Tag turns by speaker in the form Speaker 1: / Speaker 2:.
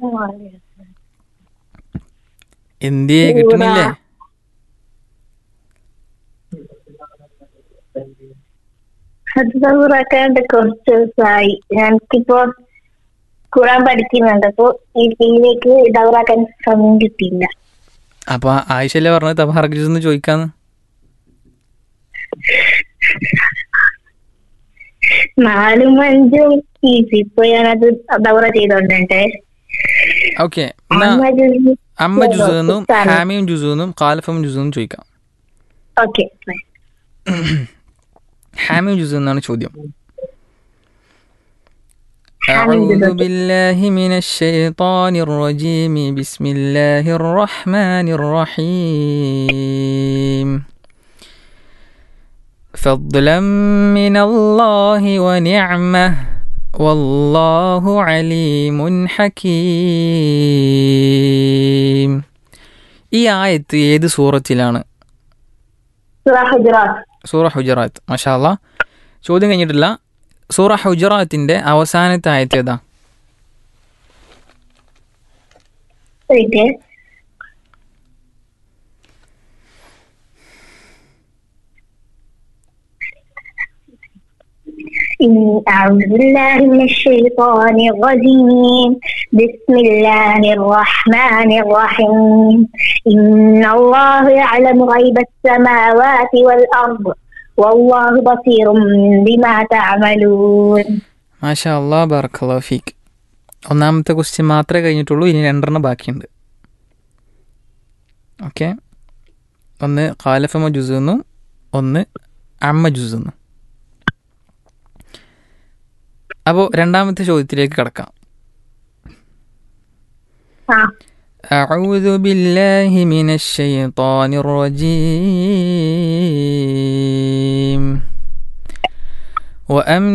Speaker 1: എന്തിയെ കിട്ടണില്ലേ
Speaker 2: അത് തവറാക്കാണ്ട് കുറച്ച് ദിവസമായി ഞങ്ങൾക്കിപ്പോ ഖുറാൻ പഠിക്കുന്നുണ്ട് അപ്പൊ ഈ ഇതിലേക്ക് ഡവറാക്കാൻ സമയം കിട്ടിയില്ല
Speaker 1: അപ്പൊ ആയിഷല്ലേ പറഞ്ഞത് തബാറക് ജ്യൂസ് എന്ന് ചോദിക്കാന്ന്
Speaker 2: നാലും അഞ്ചും ഈസി ഇപ്പൊ ഞാനത് ദൗറ ചെയ്തോണ്ടേ
Speaker 1: ഓക്കെ എന്നാ അമ്മ ജുസ് എന്നും ഹാമിയും ജുസ് എന്നും കാലഫം ജുസ് എന്നും ചോദിക്കാം
Speaker 2: ഓക്കെ
Speaker 1: ഹാമിയും ജുസ് എന്നാണ് ചോദ്യം
Speaker 2: حاميم جزء.
Speaker 1: أعوذ بالله من الشيطان الرجيم بسم الله الرحمن الرحيم فضلا من الله ونعمة والله عليم حكيم ഈ ആയത്ത് ഏത് സൂറത്തിലാണ്
Speaker 2: ഹുജറാത്ത്
Speaker 1: സൂറ ഹുജറാത്ത് മഷാല്ല ചോദ്യം കഴിഞ്ഞിട്ടില്ല സൂറ ഹുജറാത്തിന്റെ അവസാനത്തെ ആയത്ത് ഏതാ
Speaker 2: വെയിറ്റ് إن أعوذ بالله من الشيطان الرجيم بسم الله الرحمن الرحيم إن الله يعلم غيب السماوات والأرض والله بصير بما تعملون
Speaker 1: മാഷാ അള്ളാ ബർക്കല്ലാ ഫീക്ക് ഒന്നാമത്തെ ക്വസ്റ്റ്യൻ മാത്രമേ കഴിഞ്ഞിട്ടുള്ളൂ ഇനി രണ്ടെണ്ണം ബാക്കിയുണ്ട് ഓക്കെ ഒന്ന് ഖാലഫമ ജുസ് എന്നും ഒന്ന് അമ്മ ജുസ് എന്നും അപ്പോൾ രണ്ടാമത്തെ ചോദ്യത്തിലേക്ക് കടക്കാം
Speaker 2: آه.
Speaker 1: أعوذ بالله من الشيطان الرجيم وأم